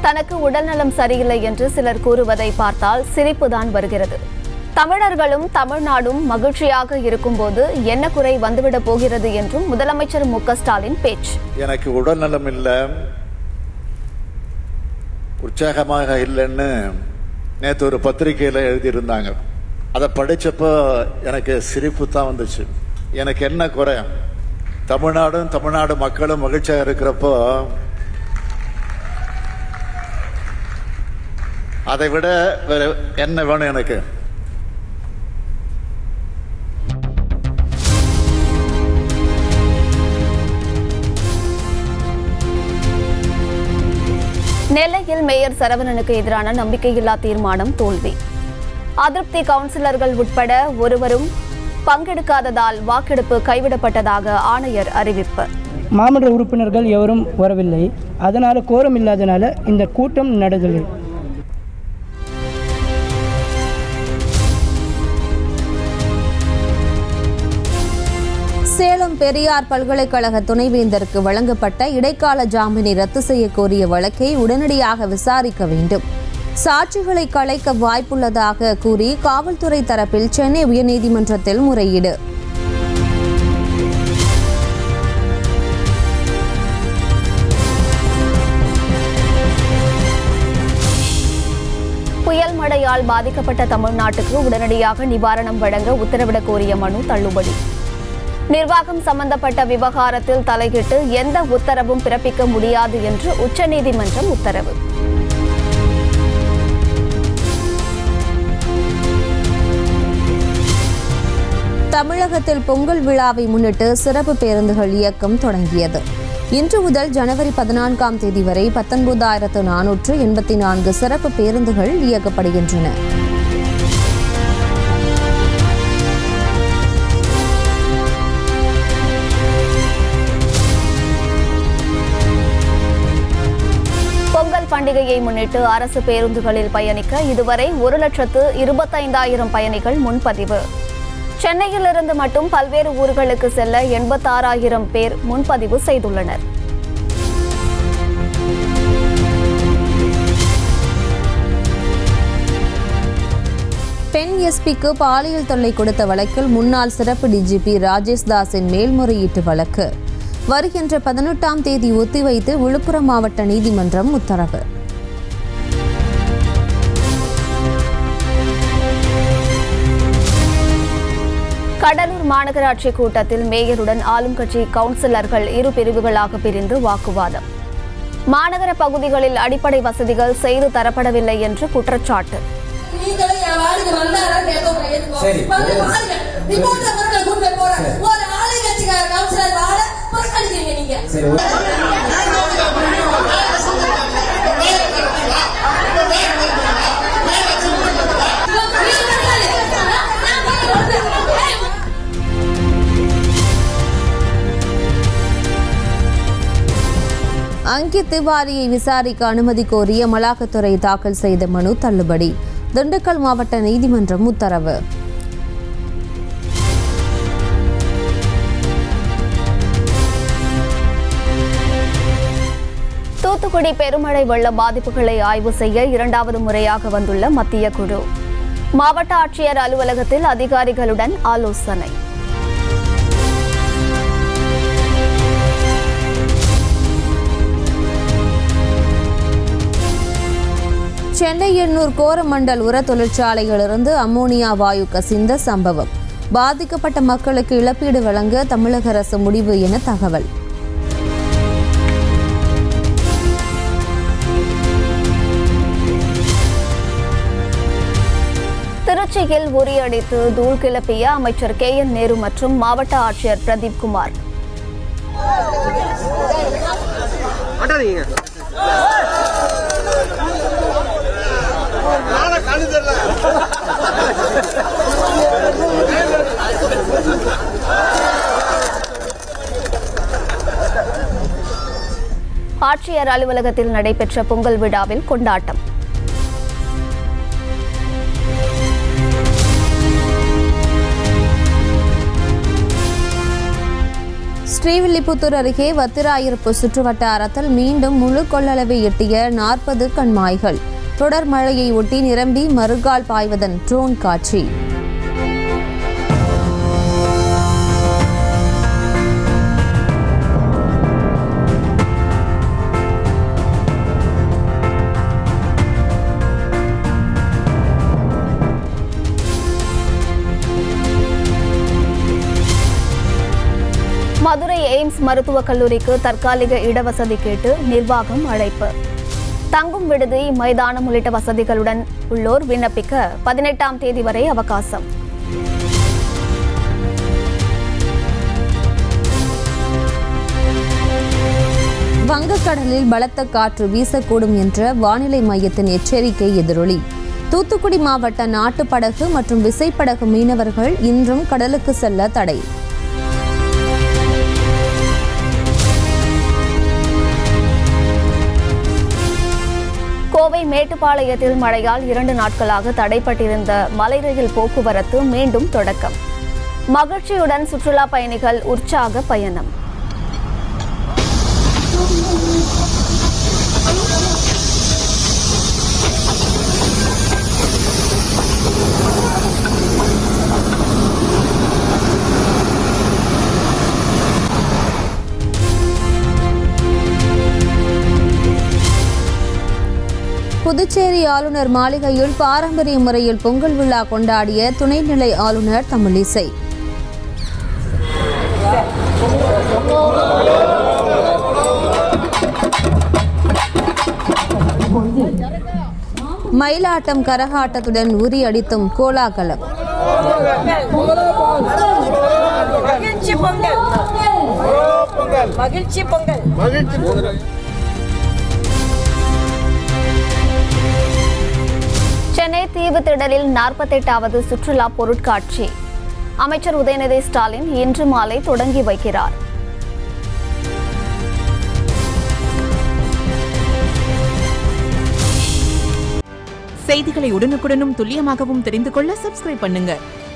தனக்கு உடல்நலம் சரியில்லை என்று சிலர் கூறுவதை பார்த்தால் சிரிப்புதான் வருகிறது தமிழர்களும் தமிழ்நாடும் மகிழ்ச்சியாக இருக்கும்போது என்ன குறை வந்துவிடப் போகிறது என்றும் முதலமைச்சர் மு க ஸ்டாலின் பேச்சு எனக்கு உடல்நலம் இல்லை உற்சாகமாக இல்லைன்னு நேற்று ஒரு பத்திரிக்கையில் எழுதியிருந்தாங்க அதை படித்தப்போ எனக்கு சிரிப்பு தான் வந்துச்சு எனக்கு என்ன குறை தமிழ்நாடும் தமிழ்நாடு மக்களும் மகிழ்ச்சியாக இருக்கிறப்போ அதை விட வேற என்ன வேணும் எனக்கு நெல்லையில் மேயர் சரவணனுக்கு எதிரான நம்பிக்கையில்லா தீர்மானம் தோல்வி அதிருப்தி கவுன்சிலர்கள் உட்பட ஒருவரும் பங்கெடுக்காததால் வாக்கெடுப்பு கைவிடப்பட்டதாக ஆணையர் அறிவிப்பு மாமன்ற உறுப்பினர்கள் எவரும் வரவில்லை அதனால் கோரம் இல்லாதனால இந்த கூட்டம் நடந்தது சேலம் பெரியார் பல்கலைக்கழக துணைவேந்தருக்கு வழங்கப்பட்ட இடைக்கால ஜாமீனை ரத்து செய்ய கோரிய வழக்கை உடனடியாக விசாரிக்க வேண்டும் சாட்சிகளை கலைக்க வாய்ப்புள்ளதாக கூறி காவல்துறை தரப்பில் சென்னை உயர்நீதிமன்றத்தில் முறையீடு புயல் மழையால் பாதிக்கப்பட்ட தமிழ்நாட்டுக்கு உடனடியாக நிவாரணம் வழங்க உத்தரவிடக் கோரிய மனு தள்ளுபடி நிர்வாகம் சம்பந்தப்பட்ட விவகாரத்தில் தலையிட்டு எந்த உத்தரவும் பிறப்பிக்க முடியாது என்று உச்சநீதிமன்றம் உத்தரவு தமிழகத்தில் பொங்கல் விழாவை முன்னிட்டு சிறப்பு பேருந்துகள் இயக்கம் தொடங்கியது இன்று முதல் ஜனவரி பதினான்காம் தேதி வரை பத்தொன்பதாயிரத்து நானூற்று எண்பத்தி நான்கு சிறப்பு பேருந்துகள் இயக்கப்படுகின்றன பொங்கல் பண்டிகையை முன்னிட்டு அரசு பேருந்துகளில் பயணிக்க இதுவரை ஒரு லட்சத்து இருபத்தைந்தாயிரம் பயணிகள் முன்பதிவு சென்னையிலிருந்து மட்டும் பல்வேறு ஊர்களுக்கு செல்ல எண்பத்தாறாயிரம் பேர் முன்பதிவு செய்துள்ளனர் பெண் எஸ்பிக்கு பாலியல் தொல்லை கொடுத்த வழக்கில் முன்னாள் சிறப்பு டிஜிபி ராஜேஷ் தாஸின் மேல்முறையீட்டு வழக்கு வருகின்ற பதினெட்டாம் தேதி ஒத்திவைத்து விழுப்புரம் மாவட்ட நீதிமன்றம் உத்தரவு கடலூர் மாநகராட்சி கூட்டத்தில் மேயருடன் ஆளும் கட்சி கவுன்சிலர்கள் இரு பிரிவுகளாக பிரிந்து வாக்குவாதம் மாநகர பகுதிகளில் அடிப்படை வசதிகள் செய்து தரப்படவில்லை என்று குற்றச்சாட்டு நீங்களும் என் வார்டுக்கு வந்தாரான்னு கேட்க முடியாது. வந்து பாருங்க. ரிப்போர்ட்டை பொருட்கள் கொண்டு போய் போறேன். ஒரு ஆளுங்கட்சிக்கார கவுன்சிலர் வார்டை புறக்கணிக்கிறீங்க நீங்க. அங்கித் திவாரியை விசாரிக்க அனுமதி கோரி அமலாக்கத்துறை தாக்கல் செய்த மனு தள்ளுபடி திண்டுக்கல் மாவட்ட நீதிமன்றம் உத்தரவு தூத்துக்குடி பெருமழை வெள்ள பாதிப்புகளை ஆய்வு செய்ய இரண்டாவது முறையாக வந்துள்ள மத்திய குழு மாவட்ட ஆட்சியர் அலுவலகத்தில் அதிகாரிகளுடன் ஆலோசனை சென்னை எண்ணூர் கோரமண்டல் உர தொழிற்சாலையிலிருந்து அம்மோனியா வாயு கசிந்த சம்பவம் பாதிக்கப்பட்ட மக்களுக்கு இழப்பீடு வழங்க தமிழக அரசு முடிவு என தகவல் திருச்சியில் உரியடித்து தூள் கிளப்பிய அமைச்சர் கே என் நேரு மற்றும் மாவட்ட ஆட்சியர் பிரதீப் குமார் ஆட்சியர் அலுவலகத்தில் நடைபெற்ற பொங்கல் விழாவில் கொண்டாட்டம் ஸ்ரீவில்லிபுத்தூர் அருகே வத்திராயிருப்பு சுற்றுவட்டாரத்தில் மீண்டும் முழு கொள்ளளவை எட்டிய நாற்பது கண்மாய்கள் தொடர் மழையை ஒட்டி நிரம்பி மறுகால் பாய்வதன் ட்ரோன் காட்சி மதுரை எய்ம்ஸ் மருத்துவக் கல்லூரிக்கு தற்காலிக இடவசதி கேட்டு நிர்வாகம் அழைப்பு தங்கும் விடுதி மைதானம் உள்ளிட்ட வசதிகளுடன் உள்ளோர் விண்ணப்பிக்க பதினெட்டாம் தேதி வரை அவகாசம் வங்கக்கடலில் பலத்த காற்று வீசக்கூடும் என்ற வானிலை மையத்தின் எச்சரிக்கை எதிரொலி தூத்துக்குடி மாவட்ட நாட்டுப்படகு மற்றும் விசைப்படகு மீனவர்கள் இன்றும் கடலுக்கு செல்ல தடை கோவை மேட்டுப்பாளையத்தில் மழையால் இரண்டு நாட்களாக தடைப்பட்டிருந்த மலை ரயில் போக்குவரத்து மீண்டும் தொடக்கம் மகிழ்ச்சியுடன் சுற்றுலா பயணிகள் உற்சாக பயணம் புதுச்சேரி ஆளுநர் மாளிகையில் பாரம்பரிய முறையில் பொங்கல் விழா கொண்டாடிய துணைநிலை ஆளுநர் தமிழிசை மயிலாட்டம் கரகாட்டத்துடன் உரி அடித்தும் கோலாகலம் மகிழ்ச்சி பொங்கல் மகிழ்ச்சி பொங்கல் சென்னை தீவுத்திடலில் நாற்பத்தெட்டாவது சுற்றுலா பொருட்காட்சி அமைச்சர் உதயநிதி ஸ்டாலின் இன்று மாலை தொடங்கி வைக்கிறார் செய்திகளை உடனுக்குடனும் துல்லியமாகவும் தெரிந்து கொள்ள சப்ஸ்கிரைப் பண்ணுங்க